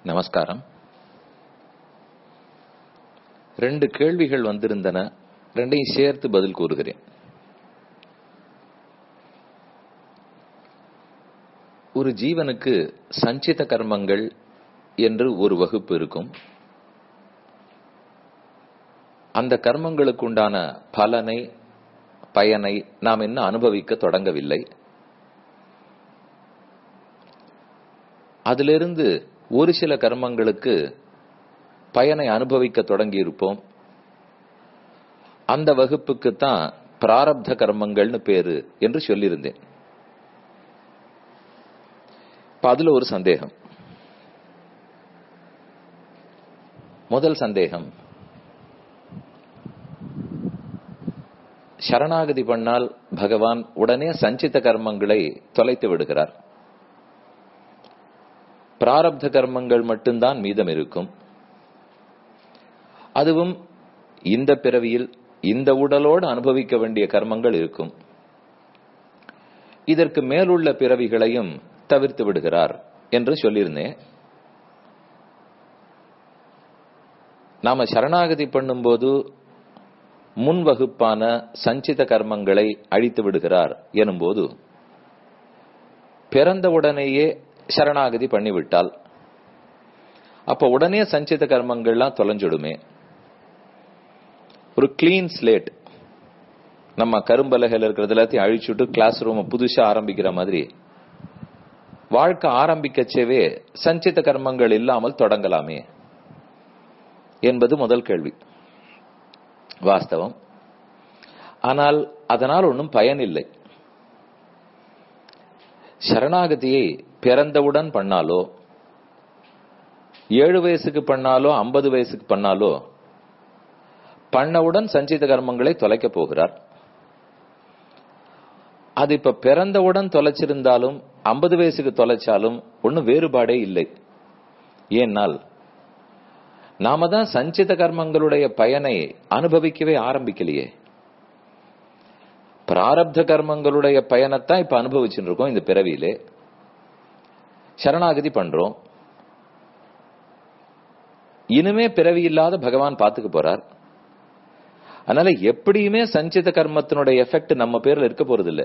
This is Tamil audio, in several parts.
நமஸ்காரம் ரெண்டு கேள்விகள் வந்திருந்தன ரெண்டையும் சேர்த்து பதில் கூறுகிறேன் ஒரு ஜீவனுக்கு சஞ்சித கர்மங்கள் என்று ஒரு வகுப்பு இருக்கும் அந்த கர்மங்களுக்கு உண்டான பலனை பயனை நாம் இன்னும் அனுபவிக்க தொடங்கவில்லை அதிலிருந்து ஒரு சில கர்மங்களுக்கு பயனை அனுபவிக்க தொடங்கி இருப்போம் அந்த வகுப்புக்கு தான் பிராரப்த கர்மங்கள்னு பேரு என்று சொல்லியிருந்தேன் இப்ப அதுல ஒரு சந்தேகம் முதல் சந்தேகம் சரணாகதி பண்ணால் பகவான் உடனே சஞ்சித கர்மங்களை தொலைத்து விடுகிறார் பிராரப்த கர்மங்கள் மட்டும்தான் மீதம் இருக்கும் அதுவும் இந்த பிறவியில் இந்த உடலோடு அனுபவிக்க வேண்டிய கர்மங்கள் இருக்கும் இதற்கு மேலுள்ள பிறவிகளையும் தவிர்த்து விடுகிறார் என்று சொல்லியிருந்தேன் நாம சரணாகதி பண்ணும்போது முன் வகுப்பான சஞ்சித கர்மங்களை அழித்து விடுகிறார் எனும்போது பிறந்த உடனேயே சரணாகதி பண்ணிவிட்டால் அப்ப உடனே சஞ்சித கர்மங்கள்லாம் தொலைஞ்சிடுமே ஒரு கிளீன் ஸ்லேட் நம்ம கரும்பலகையில் இருக்கிறது எல்லாத்தையும் அழிச்சுட்டு கிளாஸ் ரூம் புதுசா ஆரம்பிக்கிற மாதிரி வாழ்க்கை ஆரம்பிக்கச்சேவே சஞ்சித கர்மங்கள் இல்லாமல் தொடங்கலாமே என்பது முதல் கேள்வி வாஸ்தவம் ஆனால் அதனால் ஒன்றும் பயன் இல்லை சரணாகதியை பிறந்தவுடன் பண்ணாலோ ஏழு வயசுக்கு பண்ணாலோ ஐம்பது வயசுக்கு பண்ணாலோ பண்ணவுடன் சஞ்சித கர்மங்களை தொலைக்க போகிறார் அது இப்ப பிறந்தவுடன் தொலைச்சிருந்தாலும் ஐம்பது வயசுக்கு தொலைச்சாலும் ஒன்னும் வேறுபாடே இல்லை ஏனால் நாம தான் சஞ்சித கர்மங்களுடைய பயனை அனுபவிக்கவே ஆரம்பிக்கலையே பிராரப்த கர்மங்களுடைய பயனைத்தான் இப்ப அனுபவிச்சுட்டு இருக்கோம் இந்த பிறவியிலே சரணாகதி பண்றோம் இனிமே பிறவி இல்லாத பகவான் பாத்துக்க போறார் அதனால எப்படியுமே சஞ்சித கர்மத்தினுடைய எஃபெக்ட் நம்ம பேர்ல இருக்க போறது இல்ல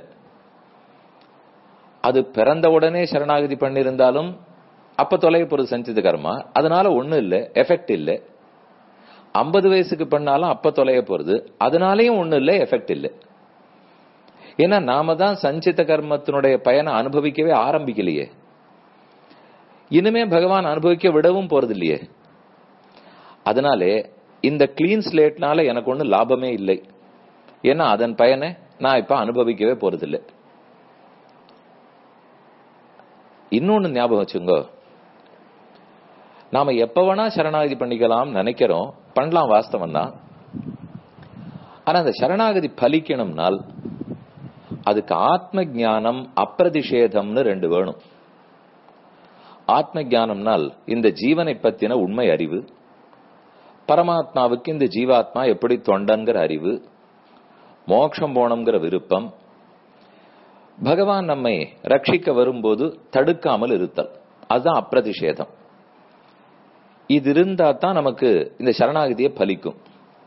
அது பிறந்த உடனே சரணாகதி பண்ணிருந்தாலும் அப்ப தொலைய போறது சஞ்சித கர்மா அதனால ஒண்ணும் இல்ல எஃபெக்ட் இல்ல ஐம்பது வயசுக்கு பண்ணாலும் அப்ப தொலைய போறது அதனாலயும் ஒண்ணும் இல்ல எஃபெக்ட் இல்ல ஏன்னா நாம தான் சஞ்சித கர்மத்தினுடைய பயனை அனுபவிக்கவே ஆரம்பிக்கலையே இனிமே பகவான் அனுபவிக்க விடவும் போறது இல்லையே அதனாலே இந்த கிளீன் ஸ்லேட்னால எனக்கு ஒன்றும் லாபமே இல்லை ஏன்னா அதன் பயனை நான் இப்ப அனுபவிக்கவே போறதில்லை இன்னொன்னு ஞாபகம் வச்சுங்க நாம எப்ப வேணா சரணாகதி பண்ணிக்கலாம் நினைக்கிறோம் பண்ணலாம் வாஸ்தவம் தான் ஆனா அந்த சரணாகதி பலிக்கணும்னால் அதுக்கு ஆத்ம ஜானம் அப்பிரதிஷேதம்னு ரெண்டு வேணும் ஆத்ம ஜானம்னால் இந்த ஜீவனை பத்தின உண்மை அறிவு பரமாத்மாவுக்கு இந்த ஜீவாத்மா எப்படி தொண்டன்கிற அறிவு மோட்சம் போனோங்கிற விருப்பம் பகவான் நம்மை ரட்சிக்க வரும்போது தடுக்காமல் இருத்தல் அதுதான் அப்பிரதிஷேதம் இது இருந்தா தான் நமக்கு இந்த சரணாகதியை பலிக்கும்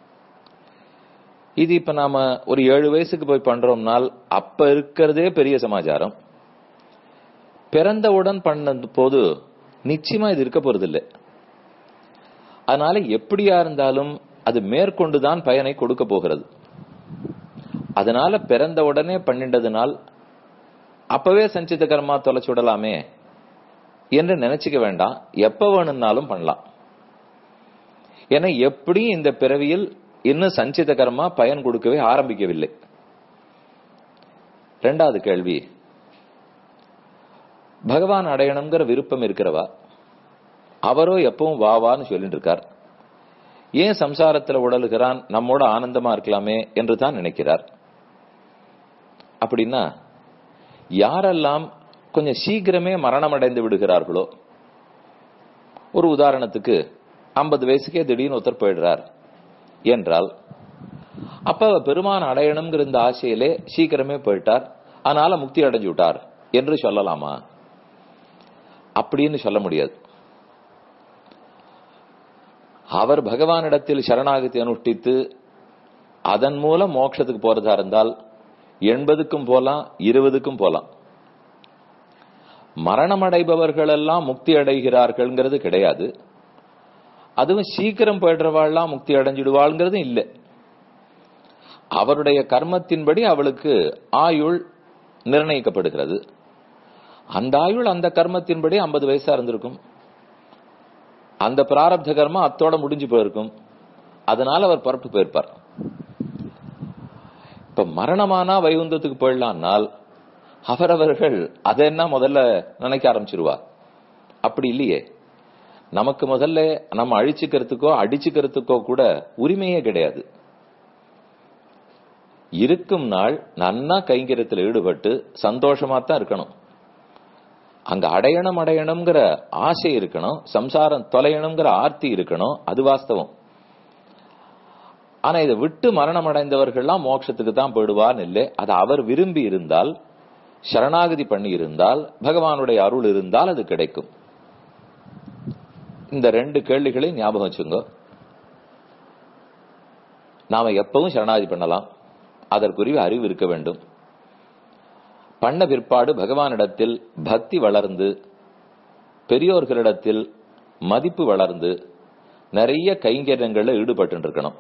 இது இப்ப நாம ஒரு ஏழு வயசுக்கு போய் பண்றோம்னால் அப்ப இருக்கிறதே பெரிய சமாச்சாரம் பிறந்தவுடன் பண்ண போது நிச்சயமா இது இருக்க போறது இல்லை அதனால எப்படியா இருந்தாலும் அது மேற்கொண்டுதான் பயனை கொடுக்க போகிறது அதனால பிறந்த உடனே பண்ணிண்டதுனால் அப்பவே சஞ்சித கர்மா தொலைச்சு விடலாமே என்று நினைச்சுக்க வேண்டாம் எப்ப வேணும்னாலும் பண்ணலாம் ஏன்னா எப்படி இந்த பிறவியில் இன்னும் சஞ்சித கர்மா பயன் கொடுக்கவே ஆரம்பிக்கவில்லை ரெண்டாவது கேள்வி பகவான் அடையணுங்கிற விருப்பம் இருக்கிறவா அவரோ எப்பவும் வா வான்னு சொல்லிட்டு இருக்கார் ஏன் சம்சாரத்துல உடலுகிறான் நம்மோட ஆனந்தமா இருக்கலாமே என்று தான் நினைக்கிறார் அப்படின்னா யாரெல்லாம் கொஞ்சம் சீக்கிரமே மரணம் அடைந்து விடுகிறார்களோ ஒரு உதாரணத்துக்கு ஐம்பது வயசுக்கே திடீர்னு ஒருத்தர் போயிடுறார் என்றால் அப்ப பெருமான் அடையணுங்கிற இந்த ஆசையிலே சீக்கிரமே போயிட்டார் அதனால முக்தி அடைஞ்சு விட்டார் என்று சொல்லலாமா அப்படின்னு சொல்ல முடியாது அவர் பகவானிடத்தில் சரணாகதி அனுஷ்டித்து அதன் மூலம் மோட்சத்துக்கு போறதா இருந்தால் எண்பதுக்கும் போலாம் இருபதுக்கும் போலாம் மரணம் அடைபவர்கள் எல்லாம் முக்தி அடைகிறார்கள்ங்கிறது கிடையாது அதுவும் சீக்கிரம் போயிடுறவாள்லாம் முக்தி அடைஞ்சிடுவாள்ங்கிறது இல்லை அவருடைய கர்மத்தின்படி அவளுக்கு ஆயுள் நிர்ணயிக்கப்படுகிறது அந்த ஆயுள் அந்த கர்மத்தின்படி ஐம்பது வயசா இருந்திருக்கும் அந்த பிராரப்த கர்மம் அத்தோட முடிஞ்சு போயிருக்கும் அதனால அவர் புறப்பு போயிருப்பார் இப்ப மரணமானா வைகுந்தத்துக்கு போயிடலாம்னால் அவரவர்கள் அதை என்ன முதல்ல நினைக்க ஆரம்பிச்சிருவா அப்படி இல்லையே நமக்கு முதல்ல நம்ம அழிச்சுக்கிறதுக்கோ அடிச்சுக்கிறதுக்கோ கூட உரிமையே கிடையாது இருக்கும் நாள் நன்னா கைங்கரியத்தில் ஈடுபட்டு சந்தோஷமா தான் இருக்கணும் அங்க அடையணும் அடையணுங்கிற ஆசை இருக்கணும் சம்சாரம் தொலையணுங்கிற ஆர்த்தி இருக்கணும் அது வாஸ்தவம் ஆனா இதை விட்டு மரணம் அடைந்தவர்கள்லாம் மோட்சத்துக்கு தான் போயிடுவார்னு இல்லை அது அவர் விரும்பி இருந்தால் சரணாகதி பண்ணி இருந்தால் பகவானுடைய அருள் இருந்தால் அது கிடைக்கும் இந்த ரெண்டு கேள்விகளையும் ஞாபகம் வச்சுங்க நாம எப்பவும் சரணாகதி பண்ணலாம் அதற்குரிய அறிவு இருக்க வேண்டும் பண்ண பிற்பாடு பகவானிடத்தில் பக்தி வளர்ந்து பெரியோர்களிடத்தில் மதிப்பு வளர்ந்து நிறைய கைங்கரியங்கள்ல ஈடுபட்டு இருக்கணும்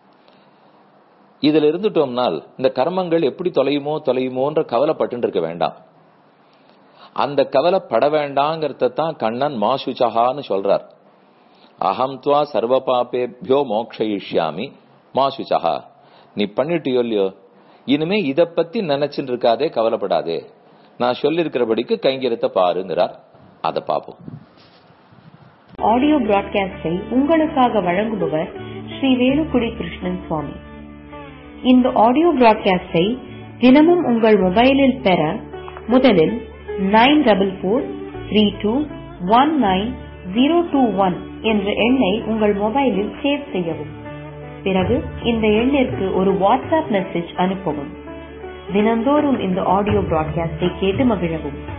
இதுல இருந்துட்டோம்னால் இந்த கர்மங்கள் எப்படி தொலையுமோ தொலையுமோன்ற கவலைப்பட்டு இருக்க வேண்டாம் அந்த கவலைப்பட வேண்டாங்கிறத தான் கண்ணன் மாசுச்சகான்னு சொல்றார் அகம் துவா சர்வ பாப்பேபியோ மோக்ஷயிஷ்யாமி மாசுச்சகா நீ பண்ணிட்டியோ இல்லையோ இனிமே இத பத்தி நினைச்சுட்டு இருக்காதே கவலைப்படாதே நான் சொல்லிருக்கிறபடிக்கு கைங்கரியத்தை பாருங்கிறார் அதை பார்ப்போம் ஆடியோ பிராட்காஸ்டை உங்களுக்காக வழங்குபவர் ஸ்ரீ வேலுக்குடி கிருஷ்ணன் சுவாமி இந்த ஆடியோ பிராட்காஸ்டை தினமும் உங்கள் மொபைலில் பெற முதலில் nine double four three two one nine zero two one என்ற எண்ணை உங்கள் மொபைலில் சேவ் செய்யவும் பிறகு இந்த எண்ணிற்கு ஒரு வாட்ஸ்அப் மெசேஜ் அனுப்பவும் தினந்தோறும் இந்த ஆடியோ பிராட்காஸ்டை கேட்டு மகிழவும்